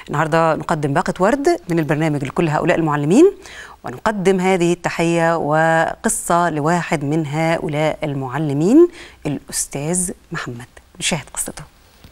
النهارده نقدم باقة ورد من البرنامج لكل هؤلاء المعلمين ونقدم هذه التحية وقصة لواحد من هؤلاء المعلمين الأستاذ محمد نشاهد قصته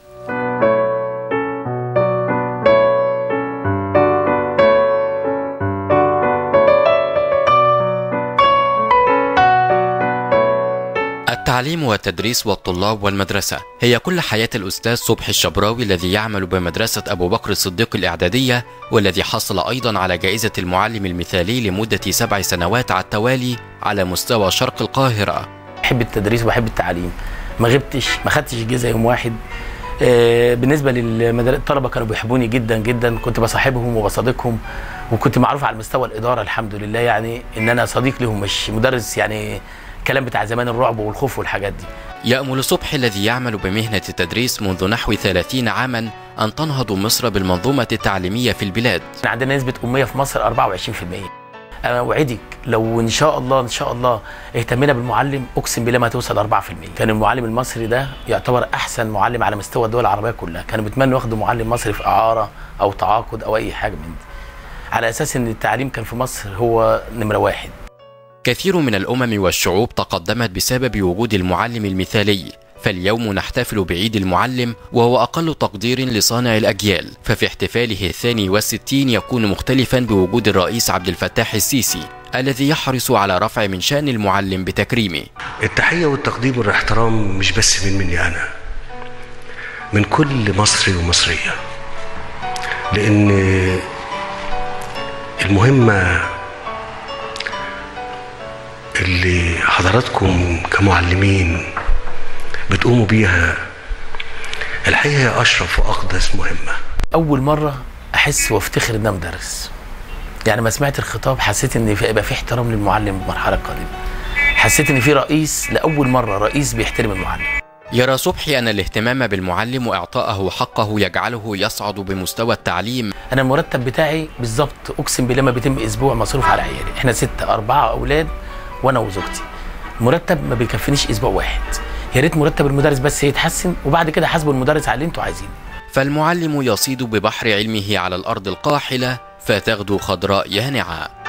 التعليم والتدريس والطلاب والمدرسة هي كل حياة الأستاذ صبحي الشبراوي الذي يعمل بمدرسة أبو بكر الصديق الإعدادية والذي حصل أيضا على جائزة المعلم المثالي لمدة سبع سنوات على التوالي على مستوى شرق القاهرة بحب التدريس وبحب التعليم ما غبتش ما خدتش جزء يوم واحد آه، بالنسبه للطلبه كانوا بيحبوني جدا جدا كنت بصاحبهم وبصادقهم وكنت معروف على مستوى الاداره الحمد لله يعني ان انا صديق لهم مش مدرس يعني كلام بتاع زمان الرعب والخوف والحاجات دي يأمل صبحي الذي يعمل بمهنة التدريس منذ نحو 30 عاما أن تنهض مصر بالمنظومة التعليمية في البلاد عندنا نسبه اميه في مصر 24% انا اوعدك لو ان شاء الله ان شاء الله اهتمينا بالمعلم اقسم بالله ما توصل 4% كان المعلم المصري ده يعتبر احسن معلم على مستوى الدول العربيه كلها كانوا بيتمنوا ياخدوا معلم مصري في اعاره او تعاقد او اي حاجه من دي على اساس ان التعليم كان في مصر هو نمره واحد كثير من الأمم والشعوب تقدمت بسبب وجود المعلم المثالي فاليوم نحتفل بعيد المعلم وهو أقل تقدير لصانع الأجيال ففي احتفاله الثاني والستين يكون مختلفا بوجود الرئيس عبد الفتاح السيسي الذي يحرص على رفع من شأن المعلم بتكريمه التحية والتقدير والاحترام مش بس من مني أنا من كل مصري ومصرية لأن المهمة اللي حضراتكم كمعلمين بتقوموا بيها الحقيقة هي أشرف وأقدس مهمة اول مره احس وافتخر ان انا مدرس يعني ما سمعت الخطاب حسيت ان في يبقى في احترام للمعلم في المرحله القادمه حسيت ان في رئيس لاول مره رئيس بيحترم المعلم يرى صبحي أن الاهتمام بالمعلم وإعطائه حقه يجعله يصعد بمستوى التعليم انا المرتب بتاعي بالظبط اقسم بالله ما بيتم اسبوع مصروف على عيالي احنا ستة اربعة اولاد وانا وزوجتي مرتب ما بيكفينيش اسبوع واحد يا ريت مرتب المدرس بس يتحسن وبعد كده حاسبوا المدرس على اللي انتوا عايزينه فالمعلم يصيد ببحر علمه على الأرض القاحلة فتغدو خضراء يانعة